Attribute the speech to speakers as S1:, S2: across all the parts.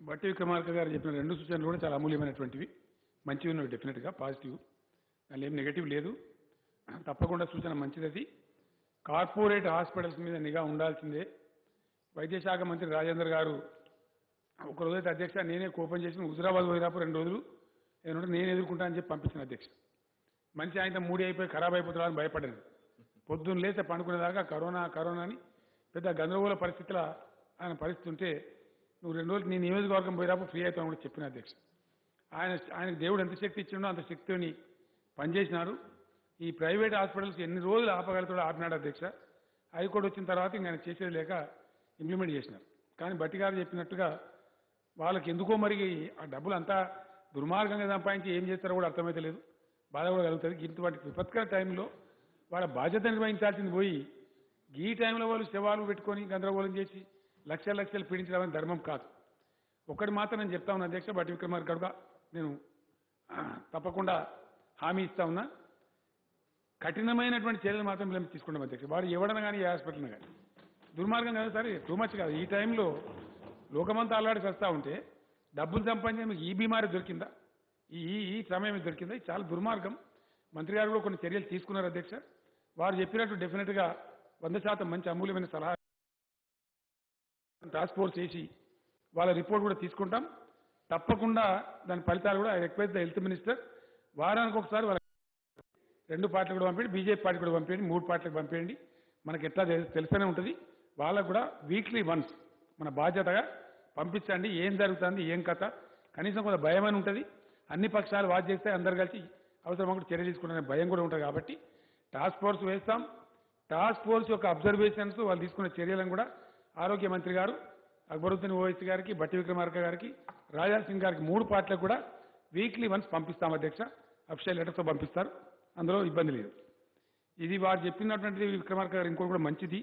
S1: బట్టి విక్రమార్క గారు చెప్పిన రెండు సూచనలు కూడా చాలా అమూల్యమైనటువంటివి మంచివి ఉన్నవి డెఫినెట్గా పాజిటివ్ దానిలో ఏం నెగటివ్ లేదు తప్పకుండా సూచన మంచిది అది కార్పొరేట్ హాస్పిటల్స్ మీద నిఘా ఉండాల్సిందే వైద్య శాఖ మంత్రి రాజేందర్ గారు ఒక రోజైతే అధ్యక్ష నేనే కోపం చేసిన హుజురాబాద్ పోయినప్పుడు రెండు రోజులు ఏమంటే నేను ఎదుర్కొంటా అని చెప్పి పంపించిన అధ్యక్ష మంచి ఆయన మూడి అయిపోయి ఖరాబ్ అయిపోతున్నారని భయపడ్డాను పొద్దున్న లేస్తే పండుకునేదాకా కరోనా కరోనా అని పెద్ద గందరగోళ పరిస్థితిలో ఆయన పరిస్థితి ఉంటే నువ్వు రెండు రోజులు నీ నియోజకవర్గం పోయినప్పుడు ఫ్రీ అవుతావు కూడా చెప్పిన అధ్యక్ష ఆయన ఆయనకు దేవుడు ఎంత శక్తి ఇచ్చిండో అంత శక్తిని పనిచేసినారు ఈ ప్రైవేట్ హాస్పిటల్స్ ఎన్ని రోజులు ఆపగలుగుతాడో ఆపినాడు అధ్యక్ష హైకోర్టు వచ్చిన తర్వాత ఇంకా ఆయన చేసేది లేక ఇంప్లిమెంట్ చేసినారు కానీ బట్టి గారు చెప్పినట్టుగా వాళ్ళకి ఎందుకో మరి ఆ డబ్బులు అంతా దుర్మార్గంగా సంపాదించి ఏం చేస్తారో కూడా అర్థమైతే లేదు బాధ కూడా కలుగుతుంది ఇటువంటి విపత్కర టైంలో వాళ్ళ బాధ్యత నిర్వహించాల్సింది పోయి ఈ టైంలో వాళ్ళు శవాలు పెట్టుకొని గందరగోళం చేసి లక్షల లక్షలు పీడించడం అనేది ధర్మం కాదు ఒకటి మాత్రం నేను చెప్తా ఉన్నా అధ్యక్ష బట్టి విక్రమార్క గారుగా నేను ఆ, తప్పకుండా హామీ ఇస్తా ఉన్నా కఠినమైనటువంటి చర్యలు మాత్రం మేము తీసుకుంటాం అధ్యక్ష వాడు ఎవడన్నా కానీ ఏ హాస్పిటల్ కానీ దుర్మార్గం కాదు సార్ టూ మచ్ కాదు ఈ టైంలో లోకమంతా అల్లాడి వస్తూ ఉంటే డబ్బులు సంపాదించే మీకు ఈ బీమారి దొరికిందా ఈ ఈ- ఈ సమయం ఇది దొరికిందా ఇది చాలా దుర్మార్గం మంత్రి గారు కూడా కొన్ని చర్యలు తీసుకున్నారు అధ్యక్ష వారు చెప్పినట్టు డెఫినెట్గా వంద శాతం మంచి అమూల్యమైన సలహా టాస్క్ ఫోర్స్ చేసి వాళ్ళ రిపోర్ట్ కూడా తీసుకుంటాం తప్పకుండా దాని ఫలితాలు కూడా I request the health minister వారానికి ఒకసారి వాళ్ళ రెండు పార్టీలు కూడా పంపండి బీజేపీ పార్టీ కూడా పంపేయండి మూడు పార్టీలకు పంపేయండి మనకి ఎట్లా తెలు- తెలుస్తూనే ఉంటుంది వాళ్ళకు కూడా వీక్లీ వన్స్ మన బాధ్యతగా పంపించండి ఏం జరుగుతుంది ఏం కథ కనీసం కొంత భయం అని ఉంటుంది అన్ని పక్షాలు వాచ్ చేస్తే అందరు కలిసి అవసరం కూడా చర్య తీసుకుంటారనే భయం కూడా ఉంటుంది కాబట్టి టాస్క్ ఫోర్స్ వేస్తాం టాస్క్ ఫోర్స్ యొక్క అబ్జర్వేషన్స్ వాళ్ళు తీసుకున్న చర్యలను కూడా ఆరోగ్య మంత్రి గారు అక్బరుద్దీన్ ఓవైసీ గారికి బట్టి విక్రమార్క గారికి రాజా సింగ్ గారికి మూడు పార్టీలకు కూడా వీక్లీ వన్స్ పంపిస్తాం అధ్యక్ష అఫిషియల్ లెటర్స్తో పంపిస్తారు అందులో ఇబ్బంది లేదు ఇది వారు చెప్పినటువంటి విక్రమార్క గారు ఇంకోటి కూడా మంచిది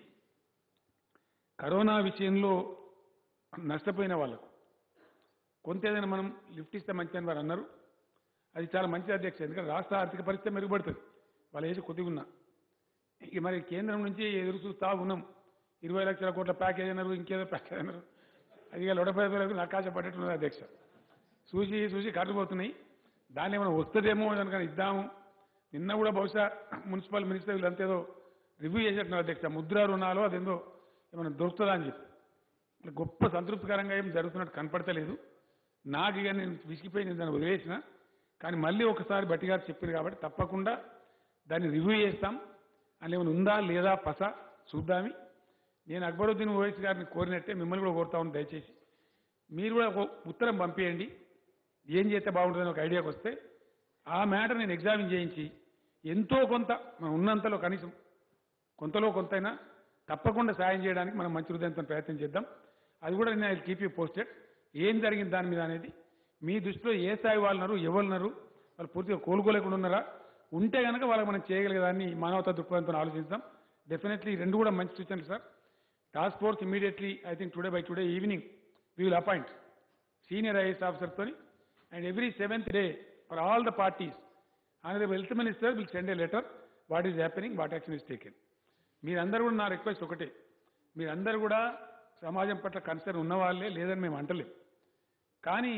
S1: కరోనా విషయంలో నష్టపోయిన వాళ్ళకు కొంత ఏదైనా మనం లిఫ్ట్ ఇస్తే మంచిదని వారు అన్నారు అది చాలా మంచి అధ్యక్ష ఎందుకంటే రాష్ట్ర ఆర్థిక పరిస్థితి మెరుగుపడుతుంది వాళ్ళ ఏసి కొద్దిగా ఉన్నా ఇక మరి కేంద్రం నుంచి ఎదురు చూస్తా ఉన్నాం ఇరవై లక్షల కోట్ల ప్యాకేజ్ అన్నారు ఇంకేదో ప్యాకేజ్ అన్నారు అది ఇక లొడపేదలకు నకాశ పడేట్టున్నది అధ్యక్ష చూసి చూసి కట్టుకుపోతున్నాయి దాన్ని ఏమైనా వస్తుందేమో దానికన్నా ఇద్దాము నిన్న కూడా బహుశా మున్సిపల్ మినిస్టర్ వీళ్ళంతా ఏదో రివ్యూ చేసేట్టున్నారు అధ్యక్ష ముద్రా రుణాలు అదేందో ఏమైనా దొరుకుతుందా అని చెప్పి ఇట్లా గొప్ప సంతృప్తికరంగా ఏం జరుగుతున్నట్టు కనపడతలేదు నాకు ఇక నేను విసిగిపోయి నేను దాన్ని వదిలేసిన కానీ మళ్ళీ ఒకసారి బట్టి గారు చెప్పారు కాబట్టి తప్పకుండా దాన్ని రివ్యూ చేస్తాం అని ఏమైనా ఉందా లేదా పస చూద్దామి నేను అక్బరుద్దీన్ ఓవైసీ గారిని కోరినట్టే మిమ్మల్ని కూడా కోరుతా ఉన్నాను దయచేసి మీరు కూడా ఒక ఉత్తరం పంపించండి ఏం చేస్తే బాగుంటుందని ఒక ఐడియాకి వస్తే ఆ మ్యాటర్ నేను ఎగ్జామిన్ చేయించి ఎంతో కొంత మనం ఉన్నంతలో కనీసం కొంతలో కొంతైనా తప్పకుండా సాయం చేయడానికి మనం మంచి హృదయంతో ప్రయత్నం చేద్దాం అది కూడా నేను ఐ కీప్ యూ పోస్టెడ్ ఏం జరిగింది దాని మీద అనేది మీ దృష్టిలో ఏ స్థాయి వాళ్ళు ఉన్నారు ఎవరు ఉన్నారు వాళ్ళు పూర్తిగా కోలుకోలేకుండా ఉన్నారా ఉంటే కనుక వాళ్ళకి మనం చేయగలిగేదాన్ని మానవతా దృక్పథంతో ఆలోచిద్దాం డెఫినెట్లీ రెండు కూడా మంచి సూచనలు sir task force immediately I think today by today evening we will appoint senior IAS ఆఫీసర్తో and every seventh day for all the parties honourable health minister will send a letter what is happening what action is taken మీరందరూ కూడా నా request ఒకటే మీరందరూ కూడా సమాజం పట్ల concern ఉన్నవాళ్ళే లేదని మేము అంటలేం కానీ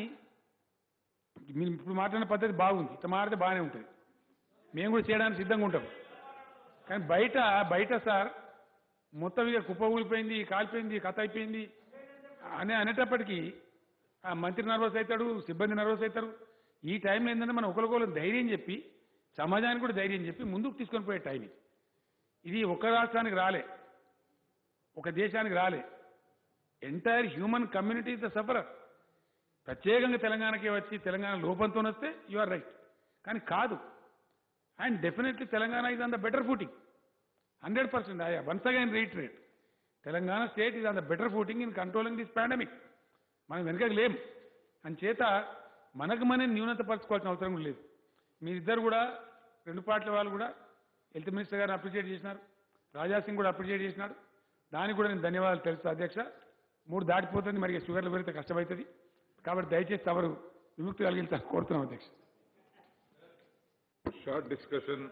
S1: మీరు ఇప్పుడు మాట్లాడిన పద్ధతి బాగుంది ఇట్లా మారితే బాగానే ఉంటుంది మేము కూడా చేయడానికి సిద్ధంగా ఉంటాం కానీ బయట బయట సార్ మొత్తం ఇక కుప్ప ఊలిపోయింది కాలిపోయింది కథ అయిపోయింది అనే అనేటప్పటికీ ఆ మంత్రి నర్వస్ అవుతాడు సిబ్బంది నర్వస్ అవుతారు ఈ టైంలో ఏంటంటే మనం ఒకరికొకరు ధైర్యం చెప్పి సమాజానికి కూడా ధైర్యం చెప్పి ముందుకు తీసుకొని పోయే టైం ఇది ఇది ఒక రాష్ట్రానికి రాలే ఒక దేశానికి రాలే entire human community the sufferer ప్రత్యేకంగా తెలంగాణకే వచ్చి తెలంగాణ లోపంతో వస్తే యు ఆర్ రైట్ కానీ కాదు and definitely Telangana is on the better footing hundred percent I once again reiterate Telangana state is on the better footing in controlling this pandemic మనం వెనకకి లేం అని చేత మనకు మనం న్యూనత పరచుకోవాల్సిన అవసరం కూడా లేదు మీరిద్దరు కూడా రెండు పార్టీల వాళ్ళు కూడా హెల్త్ మినిస్టర్ గారిని అప్రిషియేట్ చేసినారు రాజా సింగ్ కూడా అప్రిషియేట్ చేసినారు దానికి కూడా నేను ధన్యవాదాలు తెలుసు అధ్యక్ష మూడు దాటిపోతుంది మరి ఇక షుగర్లు పెరిగితే కష్టమవుతుంది కాబట్టి దయచేసి తవరు విముక్తి కలిగించాలని కోరుతున్నాం అధ్యక్ష
S2: Short discussion.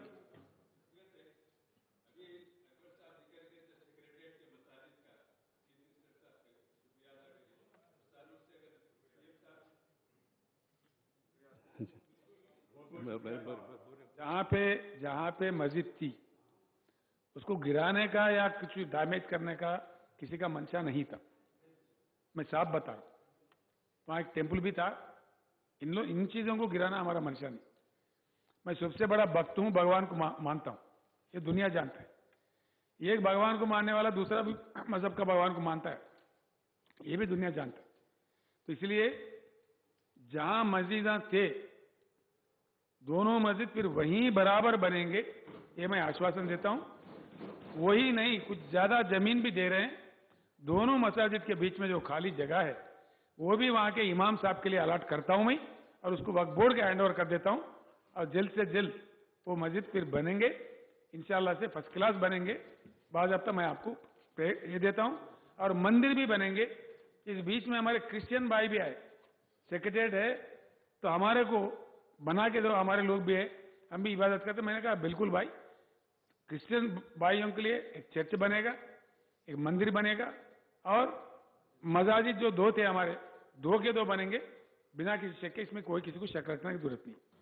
S1: जहां पे जहां पे मस्जिद थी उसको गिराने का या कुछ डैमेज करने का किसी का मंशा नहीं था मैं साफ बता रहा हूं वहां एक टेम्पल भी था इन लो इन चीजों को गिराना हमारा मंशा नहीं मैं सबसे बड़ा भक्त हूं भगवान को मा, मानता हूं ये दुनिया जानता है एक भगवान को मानने वाला दूसरा भी मजहब का भगवान को मानता है ये भी दुनिया जानता है तो इसलिए जहां मस्जिदा थे दोनों मस्जिद फिर वहीं बराबर बनेंगे ये मैं आश्वासन देता हूं वही नहीं कुछ ज्यादा जमीन भी दे रहे हैं दोनों मसाजिद के बीच में जो खाली जगह है वो भी वहां के इमाम साहब के लिए अलॉट करता हूं मैं और उसको वक्फ बोर्ड के हैंड ओवर कर देता हूं और जल्द से जल्द वो मस्जिद फिर बनेंगे इंशाल्लाह से फर्स्ट क्लास बनेंगे बाद अब तक मैं आपको पे- ये देता हूं और मंदिर भी बनेंगे इस बीच में हमारे क्रिश्चियन भाई भी आए सेक्रेटरीट है तो हमारे को बना के दो हमारे लोग भी है हम भी इबादत करते मैंने कहा बिल्कुल भाई क्रिश्चियन भाइयों के लिए एक चर्च बनेगा एक मंदिर बनेगा और मजाजिद जो दो थे हमारे दो के दो बनेंगे बिना किसी शक के इसमें कोई किसी को शक रखने की जरूरत नहीं